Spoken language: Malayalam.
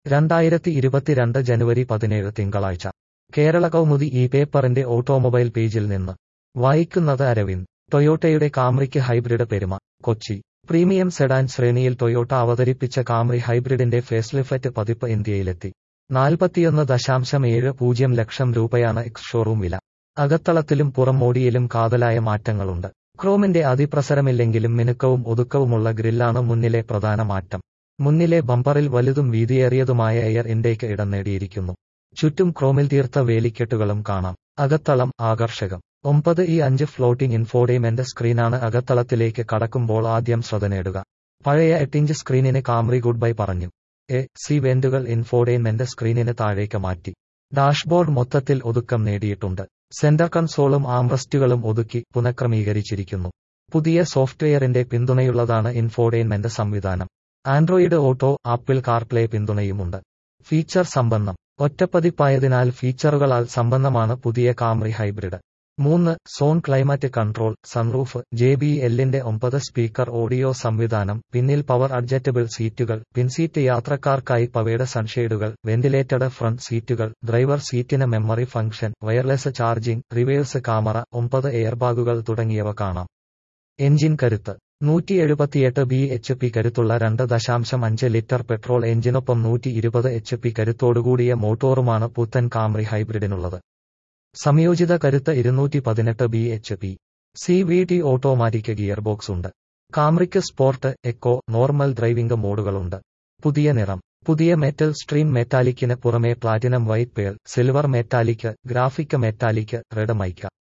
രണ്ടായിരത്തി ഇരുപത്തിരണ്ട് ജനുവരി പതിനേഴ് തിങ്കളാഴ്ച കേരള കൗമുദി ഈ പേപ്പറിന്റെ ഓട്ടോമൊബൈൽ പേജിൽ നിന്ന് വായിക്കുന്നത് അരവിന്ദ് ടൊയോട്ടയുടെ കാംറിക്ക് ഹൈബ്രിഡ് പെരുമ കൊച്ചി പ്രീമിയം സെഡാൻ ശ്രേണിയിൽ ടൊയോട്ട അവതരിപ്പിച്ച കാംറി ഹൈബ്രിഡിന്റെ ഫേസ്ലിഫ്റ്റ് പതിപ്പ് ഇന്ത്യയിലെത്തി നാൽപ്പത്തിയൊന്ന് ദശാംശം ഏഴ് പൂജ്യം ലക്ഷം രൂപയാണ് എക്സ് ഷോറൂം വില അകത്തളത്തിലും പുറംമോടിയിലും കാതലായ മാറ്റങ്ങളുണ്ട് ക്രോമിന്റെ അതിപ്രസരമില്ലെങ്കിലും മിനുക്കവും ഒതുക്കവുമുള്ള ഗ്രില്ലാണ് മുന്നിലെ പ്രധാന മാറ്റം മുന്നിലെ ബമ്പറിൽ വലുതും വീതിയേറിയതുമായ എയർ ഇൻടേക്ക് ഇടം നേടിയിരിക്കുന്നു ചുറ്റും ക്രോമിൽ തീർത്ത വേലിക്കെട്ടുകളും കാണാം അകത്തളം ആകർഷകം ഒമ്പത് ഈ അഞ്ച് ഫ്ലോട്ടിംഗ് ഇൻഫോർഡൈമെന്റ് സ്ക്രീനാണ് അകത്തളത്തിലേക്ക് കടക്കുമ്പോൾ ആദ്യം ശ്രദ്ധ നേടുക പഴയ എട്ടിഞ്ച് സ്ക്രീനിന് കാംറി ഗുഡ് ബൈ പറഞ്ഞു എ സി വെന്റുകൾ ഇൻഫോർഡൈൻമെന്റ് സ്ക്രീനിന് താഴേക്ക് മാറ്റി ഡാഷ്ബോർഡ് മൊത്തത്തിൽ ഒതുക്കം നേടിയിട്ടുണ്ട് സെന്റർ കൺസോളും ആംറസ്റ്റുകളും ഒതുക്കി പുനഃക്രമീകരിച്ചിരിക്കുന്നു പുതിയ സോഫ്റ്റ്വെയറിന്റെ പിന്തുണയുള്ളതാണ് ഇൻഫോർഡൈൻമെന്റ് സംവിധാനം ആൻഡ്രോയിഡ് ഓട്ടോ ആപ്പിൾ കാർപ്ലേ പിന്തുണയുമുണ്ട് ഫീച്ചർ സമ്പന്നം ഒറ്റപ്പതിപ്പായതിനാൽ ഫീച്ചറുകളാൽ സമ്പന്നമാണ് പുതിയ കാംറി ഹൈബ്രിഡ് മൂന്ന് zone climate control sunroof J B എല്ലിന്റെ ഒമ്പത് സ്പീക്കർ ഓഡിയോ സംവിധാനം പിന്നിൽ പവർ അഡ്ജസ്റ്റബിൾ സീറ്റുകൾ പിൻസീറ്റ് യാത്രക്കാർക്കായി പവയുടെ സൺഷെയ്ഡുകൾ വെന്റിലേറ്റഡ് ഫ്രണ്ട് സീറ്റുകൾ ഡ്രൈവർ സീറ്റിന് memory function wireless charging reverse camera ഒമ്പത് എയർബാഗുകൾ തുടങ്ങിയവ കാണാം എഞ്ചിൻ കരുത്ത് നൂറ്റി എഴുപത്തിയെട്ട് ബി എച്ച് പി കരുത്തുള്ള രണ്ട് ദശാംശം അഞ്ച് ലിറ്റർ പെട്രോൾ എഞ്ചിനൊപ്പം നൂറ്റി ഇരുപത് എച്ച് പി കരുത്തോടുകൂടിയ മോട്ടോറുമാണ് പുത്തൻ കാംറി ഹൈബ്രിഡിനുള്ളത് സംയോജിത കരുത്ത് ഇരുന്നൂറ്റി പതിനെട്ട് B H P C V T automatic gear box ഉണ്ട് കാംറിക്ക് സ്പോർട്ട് എക്കോ നോർമൽ ഡ്രൈവിംഗ് മോഡുകളുണ്ട് പുതിയ നിറം പുതിയ മെറ്റൽ സ്ട്രീം മെറ്റാലിക്കിന് പുറമെ platinum white pearl silver metallic graphic metallic red mica